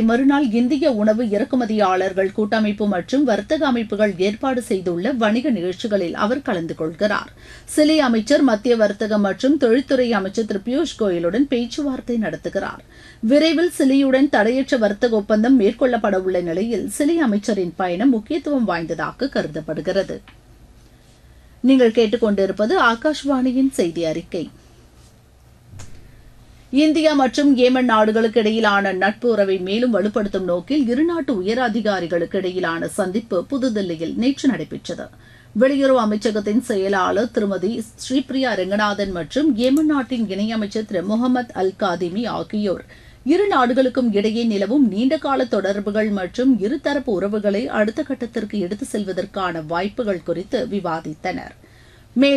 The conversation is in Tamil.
மறுநாள் இந்திய உணவு இறக்குமதியாளர்கள் கூட்டமைப்பு மற்றும் வர்த்தக அமைப்புகள் ஏற்பாடு செய்துள்ள வணிக நிகழ்ச்சிகளில் அவர் கலந்து கொள்கிறார் சிலி அமைச்சர் மத்திய வர்த்தக மற்றும் தொழில்துறை அமைச்சர் திரு பியூஷ் கோயலுடன் பேச்சுவார்த்தை நடத்துகிறார் விரைவில் சிலியுடன் தடையற்ற வர்த்தக ஒப்பந்தம் மேற்கொள்ளப்பட உள்ள நிலையில் சிலி அமைச்சரின் பயணம் முக்கியத்துவம் வாய்ந்ததாக கருதப்படுகிறது நீங்கள் கேட்டுக்கொண்டிருப்பது ஆகாஷ்வாணியின் செய்தி அறிக்கை இந்தியா மற்றும் ஏமன் நாடுகளுக்கு இடையிலான நட்பு உறவை மேலும் வலுப்படுத்தும் நோக்கில் இருநாட்டு உயர் அதிகாரிகளுக்கு இடையிலான சந்திப்பு புதுதில்லியில் நேற்று நடைபெற்றது வெளியுறவு அமைச்சகத்தின் செயலாளர் திருமதி ஸ்ரீபிரியா ரெங்கநாதன் மற்றும் ஏமன் நாட்டின் இணையமைச்சர் திரு முகமது அல் காதிமி ஆகியோர் இரு நாடுகளுக்கும் இடையே நிலவும் நீண்டகால தொடர்புகள் மற்றும் இருதரப்பு உறவுகளை அடுத்த கட்டத்திற்கு எடுத்து செல்வதற்கான வாய்ப்புகள் குறித்து விவாதித்தனா்